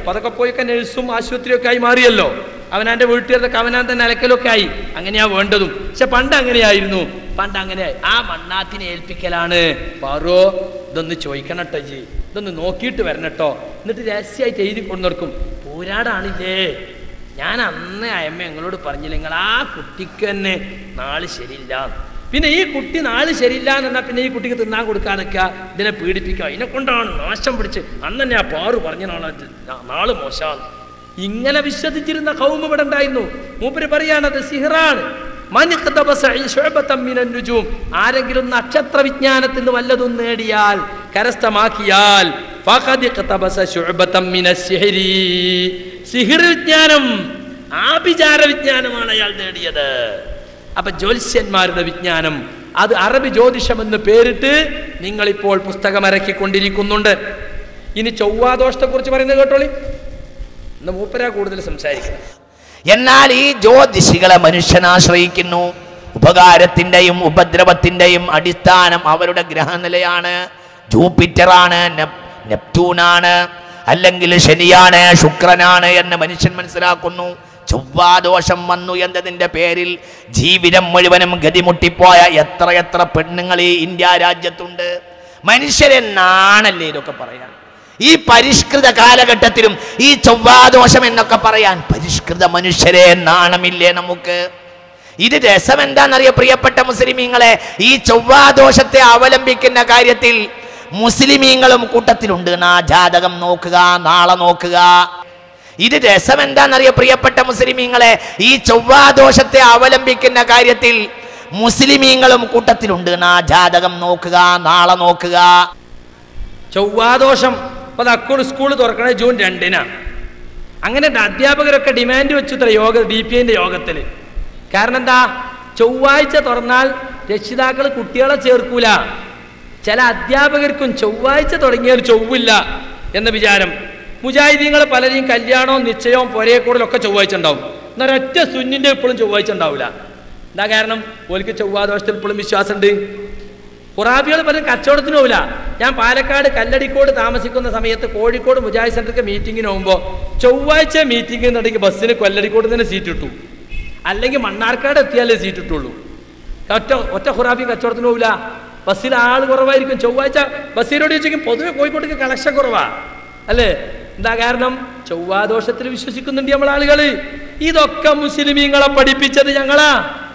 അപ്പൊ അതൊക്കെ പോയൊക്കെ നഴ്സും ആശുപത്രിയൊക്കെ ആയി മാറിയല്ലോ അവനാന്റെ വീട്ടുകാരുടെ അവനാൻ തന്നെ അലക്കലൊക്കെ ആയി അങ്ങനെയാ വേണ്ടതും പക്ഷെ പണ്ട് അങ്ങനെയായിരുന്നു പണ്ട് അങ്ങനെയായി ആ മണ്ണാത്തിനെ ഏൽപ്പിക്കലാണ് പാറോ ഇതൊന്ന് ചോദിക്കണം കേട്ടോ ജി ഇതൊന്ന് നോക്കിയിട്ട് വരണട്ടോ എന്നിട്ട് രഹസ്യമായിട്ട് എഴുതി കൊണ്ടുനടക്കും പോരാടാണില്ലേ ഞാൻ അന്ന് അയമ്മ ഞങ്ങളോട് പറഞ്ഞില്ല നിങ്ങൾ ആ കുട്ടിക്ക് തന്നെ നാള് ശരിയില്ല പിന്നെ ഈ കുട്ടി നാള് ശരിയില്ല എന്നാ പിന്നെ ഈ കുട്ടിക്ക് തിന്നാൻ കൊടുക്കാതൊക്കെ ഇതിനെ പീഡിപ്പിക്കുക ഇതിനെ കൊണ്ടാണ് നാശം പിടിച്ച് അന്ന് തന്നെ ആ പാറു പറഞ്ഞ നാളെ ഇത് നാ- നാള് മോശമാണ് ഇങ്ങനെ വിശ്വസിച്ചിരുന്ന കൗമ ഇവിടെ ഉണ്ടായിരുന്നു മൂപ്പര് പറയാണത് സിഹറാണ് മൻ ഇഖ്തബസ ശുഅബത്തൻ മിനൻ നുജൂം. ആരെങ്കിലും നക്ഷത്ര വിജ്ഞാനത്തിൽ നിന്ന് വല്ലതും നേടിയാൽ കരസ്ഥമാക്കിയാൽ ഫഖദ് ഇഖ്തബസ ശുഅബത്തൻ മിനസ് സിഹ്രി. സിഹിർ വിജ്ഞാനം ആഭിചാര വിജ്ഞാനമാണ് അയാൾ നേടിയത് അപ്പൊ ജ്യോത്സ്യന്മാരുടെ വിജ്ഞാനം അത് അറബി ജ്യോതിഷം എന്ന് പേരിട്ട് നിങ്ങളിപ്പോൾ പുസ്തകം ഇറക്കിക്കൊണ്ടിരിക്കുന്നുണ്ട് ഇനി ചൊവ്വാദോഷത്തെ കുറിച്ച് പറയുന്നത് കേട്ടോളി ഇന്ന് മൂപ്പരാ കൂടുതൽ സംസാരിക്കുന്നത് എന്നാൽ ഈ ജ്യോതിഷികളെ മനുഷ്യൻ ആശ്രയിക്കുന്നു ഉപകാരത്തിന്റെയും ഉപദ്രവത്തിന്റെയും അടിസ്ഥാനം അവരുടെ ഗ്രഹനിലയാണ് ജൂപ്പിറ്ററാണ് നെപ്- നെപ്റ്റ്യൂണാണ് അല്ലെങ്കിൽ ശനിയാണ് ശുക്രനാണ് എന്ന് മനുഷ്യൻ മനസ്സിലാക്കുന്നു ചൊവ്വാദോഷം വന്നു എന്നതിൻ്റെ പേരിൽ ജീവിതം മുഴുവനും ഗതിമുട്ടിപ്പോയ എത്ര എത്ര പെണ്ണുങ്ങൾ ഈ ഇന്ത്യ രാജ്യത്തുണ്ട് മനുഷ്യരെ നാണല്ലേ ഇതൊക്കെ പറയാൻ ഈ പരിഷ്കൃത കാലഘട്ടത്തിലും ഈ ചൊവ്വാദോഷം എന്നൊക്കെ പറയാൻ പരിഷ്കൃത മനുഷ്യരെ നാണമില്ലേ നമുക്ക് ഇത് രസം എന്താണെന്നറിയ പ്രിയപ്പെട്ട മുസ്ലിമീങ്ങളെ ഈ ചൊവ്വാദോഷത്തെ അവലംബിക്കുന്ന കാര്യത്തിൽ മുസ്ലിമീങ്ങളും കൂട്ടത്തിലുണ്ട് നാ ജാതകം നോക്കുക നാളെ നോക്കുക ഇത് രസം എന്താണെന്നറിയ പ്രിയപ്പെട്ട മുസ്ലിമീങ്ങളെ ഈ ചൊവ്വാദോഷത്തെ അവലംബിക്കുന്ന കാര്യത്തിൽ മുസ്ലിമീങ്ങളും കൂട്ടത്തിലുണ്ട് നാ ജാതകം നോക്കുക നാളെ നോക്കുക ചൊവ്വാദോഷം ഇപ്പൊ അക്കൂർ സ്കൂൾ തുറക്കണേ ജൂൺ രണ്ടിനാണ് അങ്ങനെ അധ്യാപകരൊക്കെ ഡിമാൻഡ് വെച്ചു ഇത്ര യോഗ ഡി പി ഐന്റെ യോഗത്തിൽ കാരണം എന്താ ചൊവ്വാഴ്ച തുറന്നാൽ രക്ഷിതാക്കൾ കുട്ടികളെ ചേർക്കൂല ചില അധ്യാപകർക്കും ചൊവ്വാഴ്ച തുടങ്ങിയാൽ ചൊവ്വില്ല എന്ന വിചാരം മുജാഹിദീങ്ങൾ പലരെയും കല്യാണവും നിശ്ചയവും പൊരയെക്കൂടലൊക്കെ ചൊവ്വാഴ്ച ഉണ്ടാവും എന്നാൽ ഒറ്റ സുന്നിന്റെ ഇപ്പോഴും ചൊവ്വാഴ്ച ഉണ്ടാവില്ല എന്താ കാരണം ഓൽക്ക് ചൊവ്വാദോഷത്തിൽ ഇപ്പോഴും വിശ്വാസമുണ്ട് ഖുറാബികൾ പലരും കച്ചവടത്തിന് പോവില്ല ഞാൻ പാലക്കാട് കല്ലടിക്കോട് താമസിക്കുന്ന സമയത്ത് കോഴിക്കോട് മുജാഹിദ് സെന്റർക്ക് മീറ്റിങ്ങിന് പോകുമ്പോൾ ചൊവ്വാഴ്ച മീറ്റിംഗ് എന്നുണ്ടെങ്കിൽ ബസ്സിന് കൊല്ലടിക്കോട് തന്നെ സീറ്റ് കിട്ടും അല്ലെങ്കിൽ മണ്ണാർക്കാട് എത്തിയാലേ സീറ്റ് കിട്ടുള്ളൂ ഒറ്റ ഒറ്റ ഖുറാബി കച്ചവടത്തിന് പോവില്ല ബസ്സിൽ ആൾ കുറവായിരിക്കും ചൊവ്വാഴ്ച ബസ്സിനോട് ചോദിച്ചെങ്കിൽ പൊതുവെ കോഴിക്കോട്ടേക്ക് കളക്ഷൻ കുറവാ അല്ലേ എന്താ കാരണം ചൊവ്വാദോഷത്തിൽ വിശ്വസിക്കുന്നുണ്ട് നമ്മൾ ആളുകൾ ഇതൊക്കെ മുസ്ലിമീങ്ങളെ പഠിപ്പിച്ചത് ഞങ്ങളാ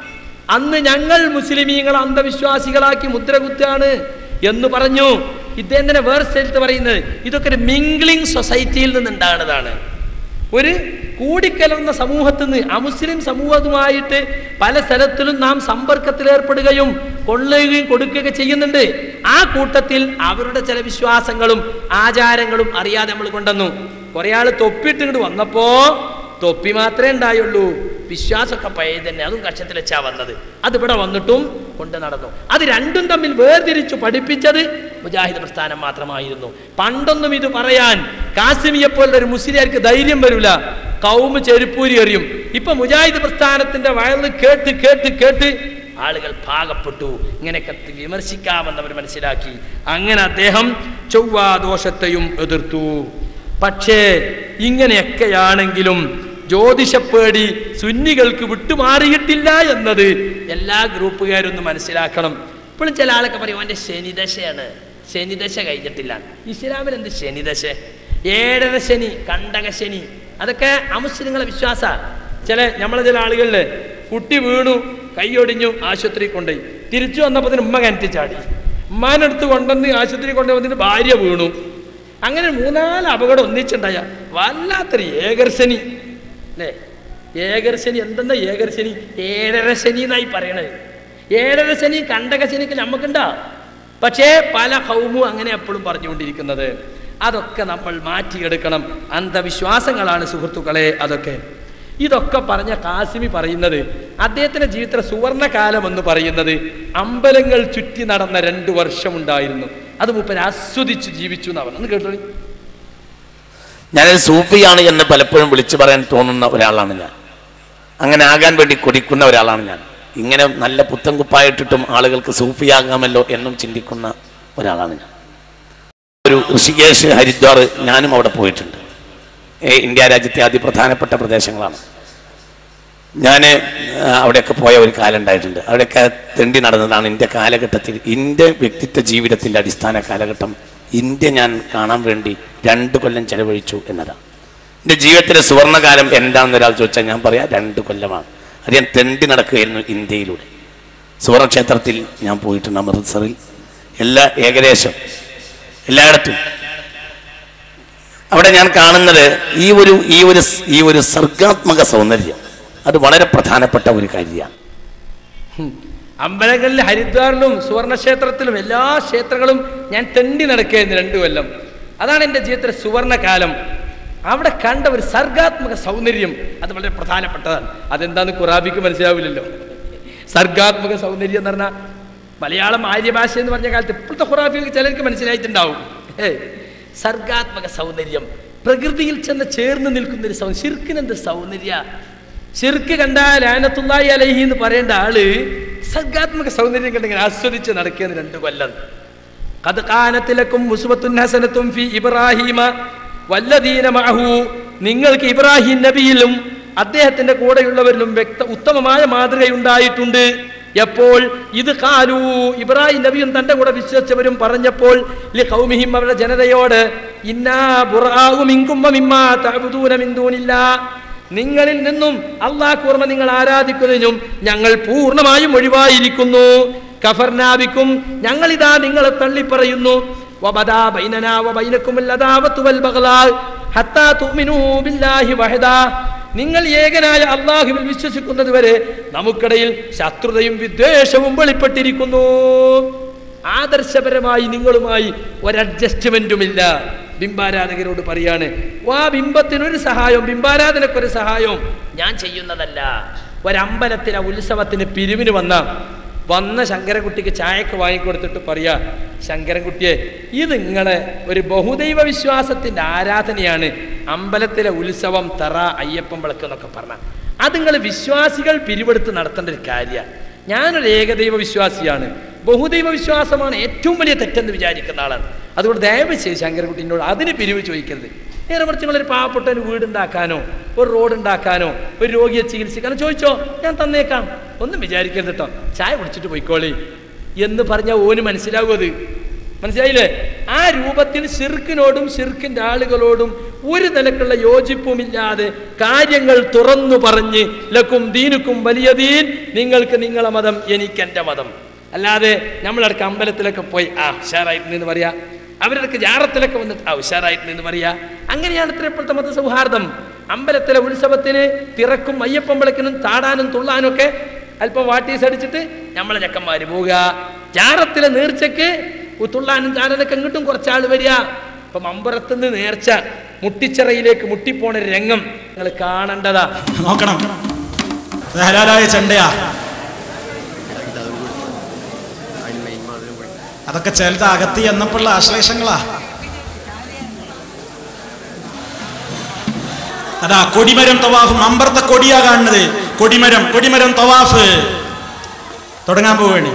അന്ന് ഞങ്ങൾ മുസ്ലിമീങ്ങൾ അന്ധവിശ്വാസികളാക്കി മുദ്രകുത്താണ് എന്ന് പറഞ്ഞു ഇദ്ദേഹം തന്നെ വേറെ സ്ഥലത്ത് പറയുന്നത് ഇതൊക്കെ ഒരു മിംഗ്ലിംഗ് സൊസൈറ്റിയിൽ നിന്നുണ്ടാകുന്നതാണ് ഒരു കൂടിക്കലർന്ന സമൂഹത്തിൽ നിന്ന് അമുസ്ലിം സമൂഹവുമായിട്ട് പല സ്ഥലത്തിലും നാം സമ്പർക്കത്തിൽ ഏർപ്പെടുകയും കൊള്ളുകയും കൊടുക്കുകയൊക്കെ ചെയ്യുന്നുണ്ട് ആ കൂട്ടത്തിൽ അവരുടെ ചില വിശ്വാസങ്ങളും ആചാരങ്ങളും അറിയാതെ നമ്മൾ കൊണ്ടുവന്നു കുറെ ആൾ തൊപ്പിയിട്ട് ഇങ്ങോട്ട് വന്നപ്പോ തൊപ്പി മാത്രമേ ഉണ്ടായുള്ളൂ വിശ്വാസമൊക്കെ പഴയ തന്നെ അതും കക്ഷത്തിൽ വെച്ചാ വന്നത് അത് ഇവിടെ വന്നിട്ടും കൊണ്ട് നടന്നു അത് രണ്ടും തമ്മിൽ വേർതിരിച്ചു പഠിപ്പിച്ചത് മുജാഹിദ് പ്രസ്ഥാനം മാത്രമായിരുന്നു പണ്ടൊന്നും ഇത് പറയാൻ കാസിമിയെ പോലുള്ള ഒരു മുസ്ലിയാർക്ക് ധൈര്യം വരില്ല കൗമ് ചെരുപ്പൂരി എറിയും ഇപ്പൊ മുജാഹിദ് പ്രസ്ഥാനത്തിന്റെ വയറ് കേട്ട് കേട്ട് കേട്ട് ആളുകൾ പാകപ്പെട്ടു ഇങ്ങനെയൊക്കെ വിമർശിക്കാമെന്നവർ മനസ്സിലാക്കി അങ്ങനെ അദ്ദേഹം ചൊവ്വാദോഷത്തെയും എതിർത്തു പക്ഷേ ഇങ്ങനെയൊക്കെയാണെങ്കിലും ജ്യോതിഷപ്പേടി സുന്നികൾക്ക് വിട്ടുമാറിയിട്ടില്ല എന്നത് എല്ലാ ഗ്രൂപ്പുകാരൊന്നും മനസ്സിലാക്കണം ഇപ്പോഴും ചില ആളൊക്കെ പറയും അവൻ്റെ ശനിദശയാണ് ശനിദശ കഴിഞ്ഞിട്ടില്ല ഇസ്ലാമിൽ എന്ത് ശനിദശ ഏഴര ശനി കണ്ടക ശനി അതൊക്കെ അമുസ്ലിങ്ങളെ വിശ്വാസ ചില നമ്മളെ ചില ആളുകളിൽ കുട്ടി വീണു കൈയൊടിഞ്ഞു ആശുപത്രി കൊണ്ടുപോയി തിരിച്ചു വന്നപ്പോൾ ഉമ്മ കിണറ്റി ചാടി ഉമ്മാനെടുത്ത് കൊണ്ടുവന്ന് ആശുപത്രി കൊണ്ടുവന്നിട്ട് ഭാര്യ വീണു അങ്ങനെ മൂന്നാല് അപകടം ഒന്നിച്ചുണ്ടായ വല്ലാത്തൊരു ഏകർശനി അല്ലേ ഏകർശനി എന്തെന്നാ ഏകർശനി ഏഴര ശനി എന്നായി പറയണത് ഏഴര ശനി കണ്ടക ശനിക്ക് നമുക്കുണ്ടാ പക്ഷേ പല ഹൗമും അങ്ങനെ എപ്പോഴും പറഞ്ഞുകൊണ്ടിരിക്കുന്നത് അതൊക്കെ നമ്മൾ മാറ്റിയെടുക്കണം അന്ധവിശ്വാസങ്ങളാണ് സുഹൃത്തുക്കളെ അതൊക്കെ ഇതൊക്കെ പറഞ്ഞ കാസിമി പറയുന്നത് അദ്ദേഹത്തിന്റെ ജീവിതത്തിലെ സുവർണകാലം എന്ന് പറയുന്നത് അമ്പലങ്ങൾ ചുറ്റി നടന്ന രണ്ടു വർഷമുണ്ടായിരുന്നു അത് മൂപ്പര് ആസ്വദിച്ച് ജീവിച്ചു എന്നാ പറഞ്ഞു ഒന്ന് കേട്ടോളി ഞാനൊരു സൂഫിയാണ് എന്ന് പലപ്പോഴും വിളിച്ചു പറയാൻ തോന്നുന്ന ഒരാളാണ് ഞാൻ അങ്ങനെ ആകാൻ വേണ്ടി കൊതിക്കുന്ന ഒരാളാണ് ഞാൻ ഇങ്ങനെ നല്ല പുത്തൻ കുപ്പായിട്ടിട്ടും ആളുകൾക്ക് സൂഫിയാകാമല്ലോ എന്നും ചിന്തിക്കുന്ന ഒരാളാണ് ഞാൻ ഒരു ഋഷികേശ് ഹരിദ്വാർ ഞാനും അവിടെ പോയിട്ടുണ്ട് ഏ, ഇന്ത്യ രാജ്യത്തെ അതിപ്രധാനപ്പെട്ട പ്രദേശങ്ങളാണ് ഞാൻ അവിടെയൊക്കെ പോയ ഒരു കാലം ഉണ്ടായിട്ടുണ്ട് അവിടെയൊക്കെ തെണ്ടി നടന്നതാണ് എൻ്റെ കാലഘട്ടത്തിൽ എൻ്റെ വ്യക്തിത്വ ജീവിതത്തിൻ്റെ അടിസ്ഥാന കാലഘട്ടം ഇന്ത്യ ഞാൻ കാണാൻ വേണ്ടി രണ്ട് കൊല്ലം ചെലവഴിച്ചു എന്നതാണ് എൻ്റെ ജീവിതത്തിലെ സുവർണകാലം എന്താണെന്ന് ഒരാൾ ചോദിച്ചാൽ ഞാൻ പറയാം രണ്ട് കൊല്ലമാണ് അത് ഞാൻ തെണ്ടി നടക്കുകയായിരുന്നു ഇന്ത്യയിലൂടെ സുവർണക്ഷേത്രത്തിൽ ഞാൻ പോയിട്ടുണ്ട് അമൃത്സറിൽ എല്ലാ ഏകദേശം എല്ലായിടത്തും അവിടെ ഞാൻ കാണുന്നത് ഈ ഒരു ഈ ഒരു ഈ ഒരു സർഗാത്മക സൗന്ദര്യം അത് വളരെ പ്രധാനപ്പെട്ട ഒരു കാര്യമാണ് അമ്പലങ്ങളിൽ ഹരിദ്വാറിലും സുവർണക്ഷേത്രത്തിലും എല്ലാ ക്ഷേത്രങ്ങളും ഞാൻ തെണ്ടി നടക്കുകയായിരുന്നു രണ്ടു കൊല്ലം അതാണ് എൻ്റെ ജീവിതത്തിലെ സുവർണകാലം അവിടെ കണ്ട ഒരു സർഗാത്മക സൗന്ദര്യം അത് വളരെ പ്രധാനപ്പെട്ടതാണ് അതെന്താന്ന് ഖുറാബിക്ക് മനസ്സിലാവില്ലല്ലോ സർഗാത്മക സൗന്ദര്യം എന്ന് പറഞ്ഞാൽ മലയാളം ആര്യഭാഷ എന്ന് പറഞ്ഞ കാലത്ത് ഇപ്പോഴത്തെ ഖുറാബിക്ക് ചിലർക്ക് മനസ്സിലായിട്ടുണ്ടാവും ഏ സർഗാത്മക സൗന്ദര്യം പ്രകൃതിയിൽ ചെന്ന് ചേർന്ന് നിൽക്കുന്ന ഒരു സൗന്ദര്യം ശിർക്കിനെന്ത് സൗന്ദര്യ ശിർക്ക് കണ്ട ലാനത്തുള്ളായി അലഹി എന്ന് പറയേണ്ട ആള് സർഗാത്മക സൗന്ദര്യം കണ്ടിങ്ങനെ ആസ്വദിച്ച് നടക്കുകയെന്ന് രണ്ട് കൊല്ലം قد كانت لكم أسوة حسنة في إبراهيم والذين معه നിങ്ങൾക്ക് ഇബ്രാഹിം നബിയിലും അദ്ദേഹത്തിന്റെ കൂടെയുള്ളവരിലും വ്യക്ത ഉത്തമമായ മാതൃകയുണ്ടായിട്ടുണ്ട് എപ്പോൾ ഇത് കാലു ഇബ്രാഹിം നബിയും തന്റെ കൂടെ വിശ്വസിച്ചവരും പറഞ്ഞപ്പോൾ ലി ഖൗമിഹിം അവരുടെ ജനതയോട് ഇന്നാ ബുറാഉ മിൻകും വമിമ്മാ തഅബുദൂന മിൻ ദൂനില്ലാ നിങ്ങളിൽ നിന്നും അള്ളാഹ് കൂർമ്മ നിങ്ങൾ ആരാധിക്കുന്നതിനും ഞങ്ങൾ പൂർണ്ണമായും ഒഴിവായിരിക്കുന്നു കഫർനാബിക്കും ഞങ്ങൾ ഇതാ നിങ്ങളെ തള്ളിപ്പറയുന്നു വബദാ ബൈനനാ വബൈനക്കും അല്ലദാവത്തു വൽ ബഗ്ലാ ഹത്താ തുഅ്മിനൂ ബില്ലാഹി വഹദാ നിങ്ങൾ ഏകനായ അള്ളാഹുവിൽ വിശ്വസിക്കുന്നത് വരെ നമുക്കിടയിൽ ശത്രുതയും വിദ്വേഷവും വെളിപ്പെട്ടിരിക്കുന്നു ആദർശപരമായി നിങ്ങളുമായി ഒരു അഡ്ജസ്റ്റ്മെന്റുമില്ല ബിംബാരാധകരോട് പറയാണ് ആ ബിംബത്തിനൊരു സഹായവും ബിംബാരാധനക്കൊരു സഹായവും ഞാൻ ചെയ്യുന്നതല്ല ഒരമ്പലത്തിലെ ഉത്സവത്തിന് പിരിവിന് വന്ന വന്ന ശങ്കരൻകുട്ടിക്ക് ചായക്ക് വാങ്ങിക്കൊടുത്തിട്ട് പറയാ ശങ്കരൻകുട്ടിയെ ഇത് നിങ്ങളെ ഒരു ബഹുദൈവ വിശ്വാസത്തിന്റെ ആരാധനയാണ് അമ്പലത്തിലെ ഉത്സവം തറ അയ്യപ്പൻ വിളക്ക് എന്നൊക്കെ പറഞ്ഞ അത് നിങ്ങൾ വിശ്വാസികൾ പിരിവെടുത്ത് നടത്തേണ്ട ഒരു കാര്യമാണ് ഞാനൊരു ഏകദൈവ വിശ്വാസിയാണ് ബഹുദൈവ വിശ്വാസമാണ് ഏറ്റവും വലിയ തെറ്റെന്ന് വിചാരിക്കുന്ന ആളാണ് അതുകൊണ്ട് ദയവ് ചെയ്ത് ശങ്കരൻകുട്ടിനോട് അതിന് പിരിവ് ചോദിക്കരുത് നേരെ മറിച്ച് നിങ്ങളൊരു പാവപ്പെട്ട ഒരു വീടുണ്ടാക്കാനോ ഒരു റോഡ് ഉണ്ടാക്കാനോ ഒരു രോഗിയെ ചികിത്സിക്കാനോ ചോദിച്ചോ ഞാൻ തന്നേക്കാം ഒന്നും വിചാരിക്കരുത് കേട്ടോ ചായ കുടിച്ചിട്ട് പോയിക്കോളി എന്ന് പറഞ്ഞാൽ ഓന് മനസ്സിലാവും അത് മനസ്സിലായില്ലേ ആ രൂപത്തിൽ ഷിർക്കിനോടും ഷിർക്കിന്റെ ആളുകളോടും ഒരു നിലക്കുള്ള യോജിപ്പുമില്ലാതെ കാര്യങ്ങൾ തുറന്നു പറഞ്ഞ് ലക്കും ദീനുക്കും വലിയ ദീൻ നിങ്ങൾക്ക് നിങ്ങളെ മതം എനിക്ക് എൻ്റെ മതം അല്ലാതെ നമ്മളടക്ക അമ്പലത്തിലൊക്കെ പോയി ആ ഉഷാറായിട്ട് എന്ന് പറയാ അവരൊക്കെ ജാറത്തിലൊക്കെ വന്നിട്ട് ആ ഉഷാറായിട്ട് എന്ന് പറയാ അങ്ങനെയാണ് ഇത്ര ഇപ്പോഴത്തെ മത സൗഹാർദ്ദം അമ്പലത്തിലെ ഉത്സവത്തിന് തിറക്കും അയ്യപ്പൻ വിളക്കിനും താടാനും തുള്ളാനും ഒക്കെ അല്പം വാട്ടീസ് അടിച്ചിട്ട് നമ്മളെ ചക്കന്മാര് പോവുക ജാറത്തിലെ നേർച്ചക്ക് തുള്ളാനും താടാനൊക്കെ ഇങ്ങോട്ടും കുറച്ചാൾ വരിക ഇപ്പൊ മമ്പുറത്തുനിന്ന് നേർച്ച മുട്ടിച്ചിറയിലേക്ക് മുട്ടിപ്പോണ ഒരു രംഗം നിങ്ങൾ കാണേണ്ടതാ നോക്കണം ഇത് ഹലാലായ ചണ്ടയാ അതൊക്കെ ചിലത് അകത്തി എന്നപ്പോഴുള്ള ആശ്ലേഷങ്ങളാ അതാ കൊടിമരം തവാഫ് അമ്പർത്തെ കൊടിയാ കാണുന്നത് കൊടിമരം കൊടിമരം തവാഫ് തുടങ്ങാൻ പോവുകയാണ്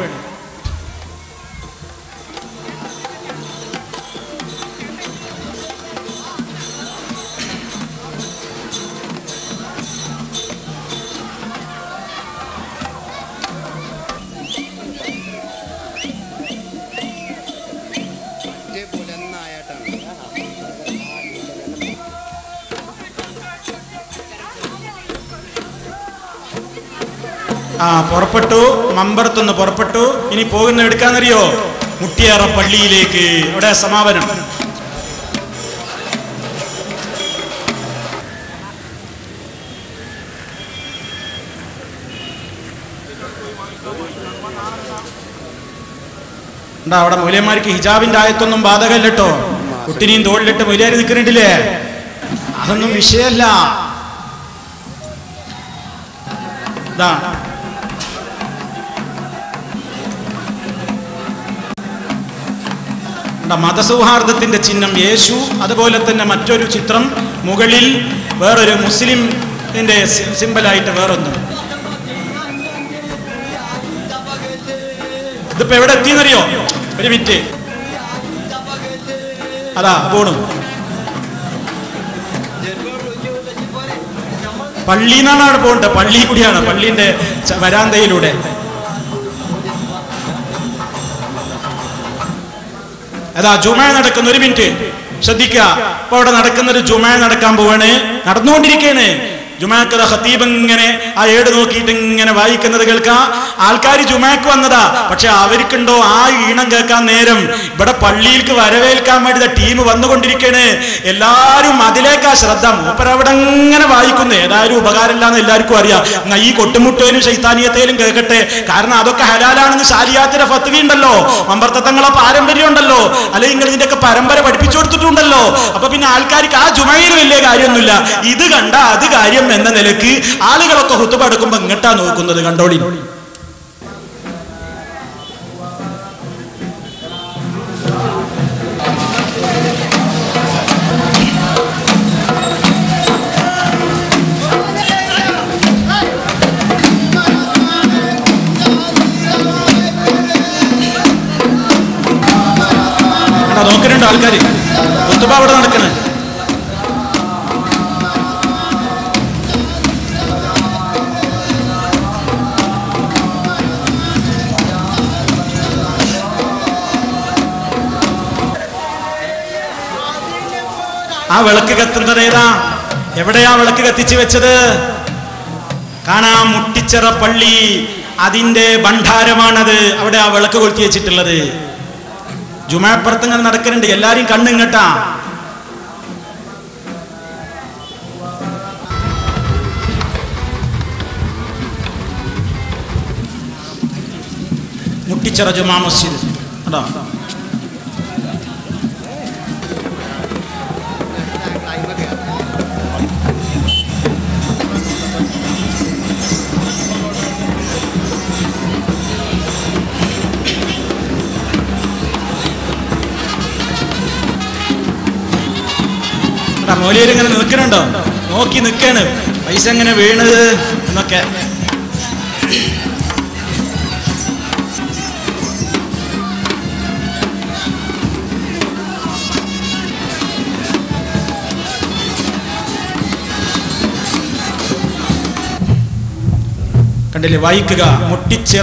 ആ പുറപ്പെട്ടു മമ്പറത്തുനിന്ന് പുറപ്പെട്ടു ഇനി പോകുന്ന എടുക്കാന്നറിയോ മുട്ടിയാറ പള്ളിയിലേക്ക് അവിടെ സമാപനം എന്താ അവിടെ മൂലയന്മാർക്ക് ഹിജാബിന്റെ ആയത്തൊന്നും ബാധകല്ലോ കുട്ടിനെയും തോളിലിട്ട് മൂലയാരി നിൽക്കുന്നുണ്ടില്ലേ അതൊന്നും വിഷയമല്ല ഇതാ എന്താ മതസൗഹാർദ്ദത്തിന്റെ ചിഹ്നം യേശു അതുപോലെ തന്നെ മറ്റൊരു ചിത്രം മുകളിൽ വേറൊരു മുസ്ലിമിന്റെ സി- സിമ്പലായിട്ട് വേറൊന്നും ഇതിപ്പോ എവിടെ എത്തിയെന്നറിയോ ഒരു മിനിറ്റ് അതാ പോണു പള്ളിയിൽ നിന്നാണ് അവിടെ പോകേണ്ടത് പള്ളി കൂടിയാണ് പള്ളിന്റെ ച- വരാന്തയിലൂടെ അതാ ജുമ നടക്കുന്ന ഒരു മിനിറ്റ് ശ്രദ്ധിക്കുക അപ്പൊ അവിടെ നടക്കുന്നൊരു ജുമ നടക്കാൻ പോവാണ് നടന്നുകൊണ്ടിരിക്കുകയാണ് ജുമാക്കത ഹത്തീബ് ഇങ്ങനെ ആ ഏട് നോക്കിയിട്ട് ഇങ്ങനെ വായിക്കുന്നത് കേൾക്കാം ആൾക്കാർ ജുമാക്ക് വന്നതാ പക്ഷെ അവർക്കുണ്ടോ ആ ഈണം കേൾക്കാൻ നേരം ഇവിടെ പള്ളിയിലേക്ക് വരവേൽക്കാൻ വേണ്ടി ടീം വന്നുകൊണ്ടിരിക്കുകയാണ് എല്ലാരും അതിലേക്കാ ശ്രദ്ധ മൂപ്പർ അവിടെ ഇങ്ങനെ വായിക്കുന്നു ഏതായാലും ഉപകാരമില്ലാന്ന് എല്ലാവർക്കും അറിയാം എന്നാ ഈ കൊട്ടുമുട്ടയിലും ശൈത്താനീയത്തേലും കേൾക്കട്ടെ കാരണം അതൊക്കെ ഹലാലാണെന്ന് ശാലിയാത്തിന്റെ ഫത്വി ഉണ്ടല്ലോ മമ്പർത്തങ്ങളെ പാരമ്പര്യം ഉണ്ടല്ലോ അല്ലെങ്കിൽ നിങ്ങൾ ഇതിന്റെയൊക്കെ പരമ്പര പഠിപ്പിച്ചു കൊടുത്തിട്ടുണ്ടല്ലോ അപ്പൊ പിന്നെ ആൾക്കാർക്ക് ആ ജുമയിൽ വലിയ കാര്യമൊന്നുമില്ല ഇത് കണ്ട അത് കാര്യം എന്ന നിലക്ക് ആളുകളൊക്കെ ഹുത്തുബ എടുക്കുമ്പോ ഇങ്ങട്ടാ നോക്കുന്നത് കണ്ടോളി കണ്ടോ, നോക്കുന്നുണ്ടോ ആൾക്കാര് ഹുത്തുബ അവിടെ നടക്കണേ ആ വിളക്ക് കത്തുന്നത് ഏതാ എവിടെയാ വിളക്ക് കത്തിച്ചു വെച്ചത് കാണാം മുട്ടിച്ചിറ പള്ളി അതിന്റെ ഭണ്ഡാരമാണത് അവിടെ ആ വിളക്ക് കൊളുത്തി വെച്ചിട്ടുള്ളത് ജുമാപ്പുറത്ത് ഇങ്ങനെ നടക്കുന്നുണ്ട് എല്ലാരും കണ്ണിങ്ങട്ടാ മുട്ടിച്ചിറ ജുമാ മസ്ജിദ് കണ്ടോ മോലിയർ ഇങ്ങനെ നിൽക്കണുണ്ടോ നോക്കി നിൽക്കാണ് പൈസ എങ്ങനെ വീണത് എന്നൊക്കെ കണ്ടില്ലേ വായിക്കുക മുട്ടിച്ചിറ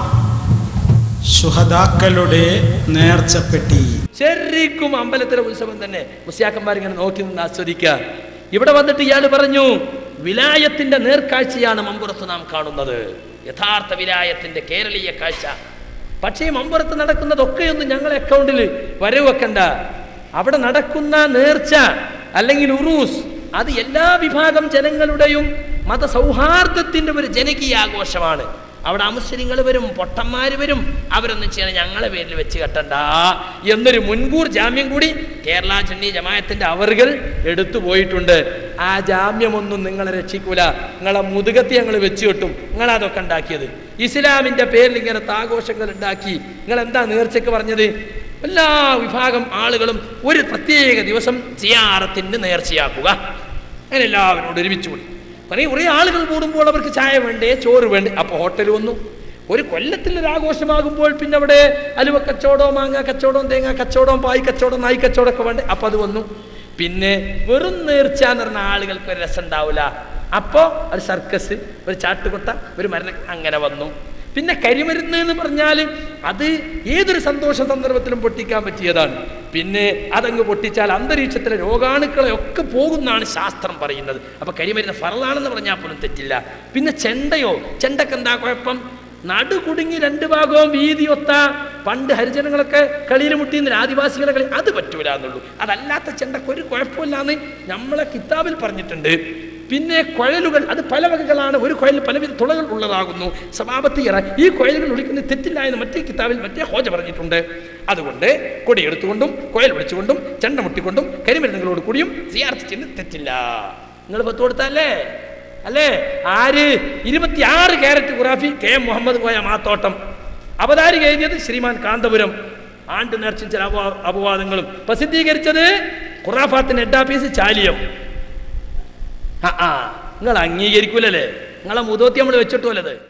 ശുഹദാക്കളുടെ നേർച്ചപ്പെട്ടി ശരിക്കും അമ്പലത്തിലെ ഉത്സവം തന്നെ മുസ്യാക്കന്മാർ ഇങ്ങനെ നോക്കി നിന്ന് ആസ്വദിക്കുക ഇവിടെ വന്നിട്ട് ഇയാൾ പറഞ്ഞു വിലായത്തിന്റെ നേർക്കാഴ്ചയാണ് മമ്പുറത്ത് നാം കാണുന്നത് യഥാർത്ഥ വിലായത്തിന്റെ കേരളീയ കാഴ്ച പക്ഷേ മമ്പുറത്ത് നടക്കുന്നതൊക്കെയൊന്നും ഞങ്ങളെ അക്കൗണ്ടിൽ വരവ് വെക്കണ്ട അവിടെ നടക്കുന്ന നേർച്ച അല്ലെങ്കിൽ ഉറൂസ് അത് എല്ലാ വിഭാഗം ജനങ്ങളുടെയും മതസൗഹാർദ്ദത്തിന്റെ ഒരു ജനകീയ ആഘോഷമാണ് അവിടെ അമുസ്ലിങ്ങൾ വരും പൊട്ടന്മാർ വരും അവരൊന്നും ചെയ്യണം ഞങ്ങളെ പേരിൽ വെച്ച് കെട്ടണ്ട എന്നൊരു മുൻകൂർ ജാമ്യം കൂടി കേരള ചുന്നി ജമായത്തിന്റെ അവറുകൾ എടുത്തു പോയിട്ടുണ്ട് ആ ജാമ്യമൊന്നും നിങ്ങളെ രക്ഷിക്കൂല നിങ്ങളെ മുതുകത്തി ഞങ്ങൾ വെച്ച് കെട്ടും നിങ്ങൾ അതൊക്കെ ഉണ്ടാക്കിയത് ഇസ്ലാമിന്റെ പേരിൽ ഇങ്ങനത്തെ ആഘോഷങ്ങൾ ഉണ്ടാക്കി നിങ്ങൾ എന്താ നേർച്ചയ്ക്ക് പറഞ്ഞത് എല്ലാ വിഭാഗം ആളുകളും ഒരു പ്രത്യേക ദിവസം സിയാറത്തിന് നേർച്ചയാക്കുക അങ്ങനെ എല്ലാവരോടും ഒരുമിച്ച് കൂടി പറയും കുറേ ആളുകൾ കൂടുമ്പോൾ അവർക്ക് ചായ വേണ്ടേ ചോറ് വേണ്ടേ അപ്പോൾ ഹോട്ടൽ വന്നു ഒരു കൊല്ലത്തിൽ ഒരു ആഘോഷമാകുമ്പോൾ പിന്നെ അവിടെ അലുവ കച്ചവടവും മാങ്ങ കച്ചവടവും തേങ്ങ കച്ചവടവും പായ് കച്ചവടം നായി കച്ചവടം ഒക്കെ വേണ്ടേ അപ്പോൾ അത് വന്നു പിന്നെ വെറും നേർച്ച എന്ന് പറഞ്ഞ ആളുകൾക്ക് ഒരു രസം ഉണ്ടാവില്ല അപ്പോൾ ഒരു സർക്കസ് ഒരു ചാട്ടുകൊട്ട ഒരു മരണ അങ്ങനെ വന്നു പിന്നെ കരിമരുന്ന് എന്ന് പറഞ്ഞാൽ അത് ഏതൊരു സന്തോഷ സന്ദർഭത്തിലും പൊട്ടിക്കാൻ പറ്റിയതാണ് പിന്നെ അതങ്ങ് പൊട്ടിച്ചാൽ അന്തരീക്ഷത്തിലെ രോഗാണുക്കളെ ഒക്കെ പോകുന്നാണ് ശാസ്ത്രം പറയുന്നത് അപ്പൊ കരിമരുന്ന് ഫറലാണെന്ന് പറഞ്ഞാൽ പോലും തെറ്റില്ല പിന്നെ ചെണ്ടയോ ചെണ്ടക്ക് എന്താ കുഴപ്പം നടു കുടുങ്ങി രണ്ട് ഭാഗവും വീതി ഒത്ത പണ്ട് ഹരിജനങ്ങളൊക്കെ കളിയിൽ മുട്ടിയുന്ന ആദിവാസികളെ കളി അത് പറ്റൂല എന്നുള്ളൂ അതല്ലാത്ത ചെണ്ടക്ക് ഒരു കുഴപ്പമില്ലാന്ന് നമ്മളെ കിതാബിൽ പറഞ്ഞിട്ടുണ്ട് പിന്നെ കുഴലുകൾ അത് പല വകകളാണ് ഒരു കുഴൽ പലവിധ തുളകൾ ഉള്ളതാകുന്നു സമാപത്തി ഇറ ഈ കുഴലുകൾ ഒളിക്കുന്നത് തെറ്റില്ല എന്ന് മറ്റേ കിതാബിൽ മറ്റേ ഹോജ പറഞ്ഞിട്ടുണ്ട് അതുകൊണ്ട് കൊടിയെടുത്തുകൊണ്ടും കുഴൽ വിളിച്ചുകൊണ്ടും ചെണ്ട മുട്ടിക്കൊണ്ടും കരിമരുന്നുകളോട് കൂടിയും സിയാർത്തിച്ചിന് തെറ്റില്ല നിങ്ങൾ പത്ത് കൊടുത്തല്ലേ അല്ലേ ആര് ഇരുപത്തിയാറ് carat Khurafi K M Muhammad Koya Mathottam അവതാരിക എഴുതിയത് ശ്രീമാൻ കാന്തപുരം ആണ്ട് നേർച്ചും ചില അപവാ അപവാദങ്ങളും പ്രസിദ്ധീകരിച്ചത് ഖുറാഫാത്തിന്റെ എഡാപ്പീസ് ചാലിയം ആ ആ നിങ്ങൾ അംഗീകരിക്കൂലല്ലേ നിങ്ങളെ മുതോത്തി നമ്മൾ വെച്ചിട്ടുമല്ലത്